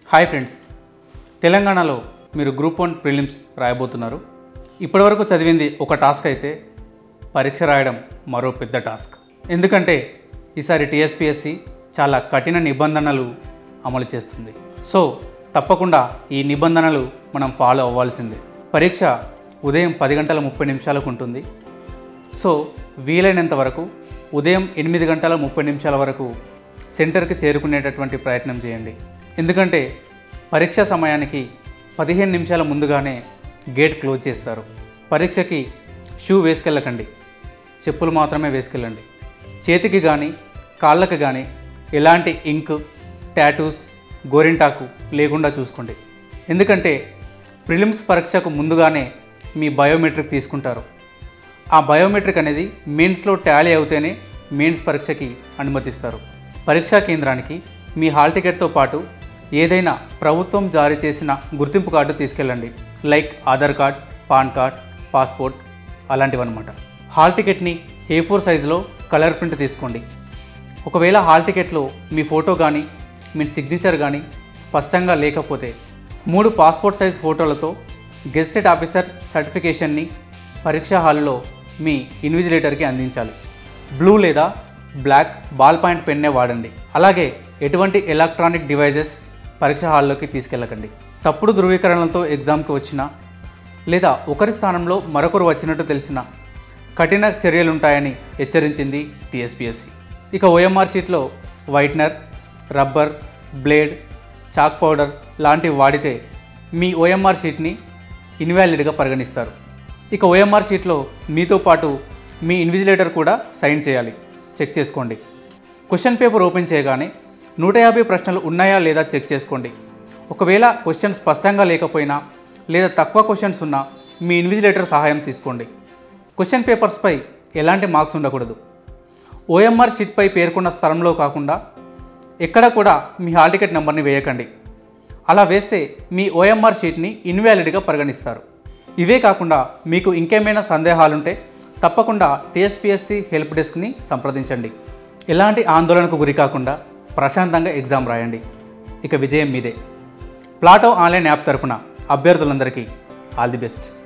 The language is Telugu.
హాయ్ ఫ్రెండ్స్ తెలంగాణలో మీరు గ్రూప్ వన్ ప్రిలిమ్స్ రాయబోతున్నారు ఇప్పటివరకు చదివింది ఒక టాస్క్ అయితే పరీక్ష రాయడం మరో పెద్ద టాస్క్ ఎందుకంటే ఈసారి టీఎస్పిఎస్సి చాలా కఠిన నిబంధనలు అమలు చేస్తుంది సో తప్పకుండా ఈ నిబంధనలు మనం ఫాలో అవ్వాల్సిందే పరీక్ష ఉదయం పది గంటల ముప్పై నిమిషాలకు ఉంటుంది సో వీలైనంత వరకు ఉదయం ఎనిమిది గంటల ముప్పై నిమిషాల వరకు సెంటర్కి చేరుకునేటటువంటి ప్రయత్నం చేయండి ఎందుకంటే పరీక్ష సమయానికి పదిహేను నిమిషాల ముందుగానే గేట్ క్లోజ్ చేస్తారు పరీక్షకి షూ వేసుకెళ్ళకండి చెప్పులు మాత్రమే వేసుకెళ్ళండి చేతికి కానీ కాళ్ళకి కానీ ఎలాంటి ఇంక్ టాటూస్ గోరింటాకు లేకుండా చూసుకోండి ఎందుకంటే ప్రిలిమ్స్ పరీక్షకు ముందుగానే మీ బయోమెట్రిక్ తీసుకుంటారు ఆ బయోమెట్రిక్ అనేది మెయిన్స్లో టాలీ అవుతేనే మెయిన్స్ పరీక్షకి అనుమతిస్తారు పరీక్షా కేంద్రానికి మీ హాల్ టికెట్తో పాటు ఏదైనా ప్రభుత్వం జారీ చేసిన గుర్తింపు కార్డు తీసుకెళ్ళండి like Aadhaar card PAN card passport అలాంటివన్నమాట హాల్ టికెట్ని ఏ ఫోర్ సైజులో కలర్ ప్రింట్ తీసుకోండి ఒకవేళ హాల్ టికెట్లో మీ ఫోటో కానీ మీ సిగ్నేచర్ కానీ స్పష్టంగా లేకపోతే మూడు పాస్పోర్ట్ సైజ్ ఫోటోలతో గెజిటెడ్ ఆఫీసర్ సర్టిఫికేషన్ని పరీక్షా హాల్లో మీ ఇన్విజిలేటర్కి అందించాలి బ్లూ లేదా బ్లాక్ బాల్ పాయింట్ పెన్నే వాడండి అలాగే ఎటువంటి ఎలక్ట్రానిక్ డివైజెస్ పరీక్ష హాల్లోకి తీసుకెళ్ళకండి తప్పుడు ధృవీకరణలతో ఎగ్జామ్కి వచ్చినా లేదా ఒకరి స్థానంలో మరొకరు వచ్చినట్టు తెలిసిన కఠిన చర్యలుంటాయని హెచ్చరించింది టీఎస్పీఎస్సీ ఇక ఓఎంఆర్ షీట్లో whitener rubber blade chalk powder లాంటివి వాడితే మీ ఓఎంఆర్ షీట్ని ఇన్వాలిడ్గా పరిగణిస్తారు ఇక ఓఎంఆర్ షీట్లో మీతో పాటు మీ ఇన్విజిలేటర్ కూడా సైన్ చేయాలి చెక్ చేసుకోండి క్వశ్చన్ పేపర్ ఓపెన్ చేయగానే నూట యాభై ప్రశ్నలు ఉన్నాయా లేదా చెక్ చేసుకోండి ఒకవేళ క్వశ్చన్ స్పష్టంగా లేకపోయినా లేదా తక్కువ క్వశ్చన్స్ ఉన్నా మీ ఇన్విజిలేటర్ సహాయం తీసుకోండి క్వశ్చన్ పేపర్స్పై ఎలాంటి మార్క్స్ ఉండకూడదు ఓఎంఆర్ షీట్పై పేర్కొన్న స్థలంలో కాకుండా ఎక్కడ కూడా మీ హాల్ టికెట్ నెంబర్ని వేయకండి అలా వేస్తే మీ ఓఎంఆర్ షీట్ని ఇన్వాలిడ్గా పరిగణిస్తారు ఇవే కాకుండా మీకు ఇంకేమైనా సందేహాలుంటే తప్పకుండా టీఎస్పీఎస్సీ హెల్ప్ డెస్క్ని సంప్రదించండి ఎలాంటి ఆందోళనకు గురి కాకుండా ప్రశాంతంగా ఎగ్జామ్ రాయండి ఇక విజయం మీదే ప్లాటో ఆన్లైన్ యాప్ తరపున అభ్యర్థులందరికీ ఆల్ ది బెస్ట్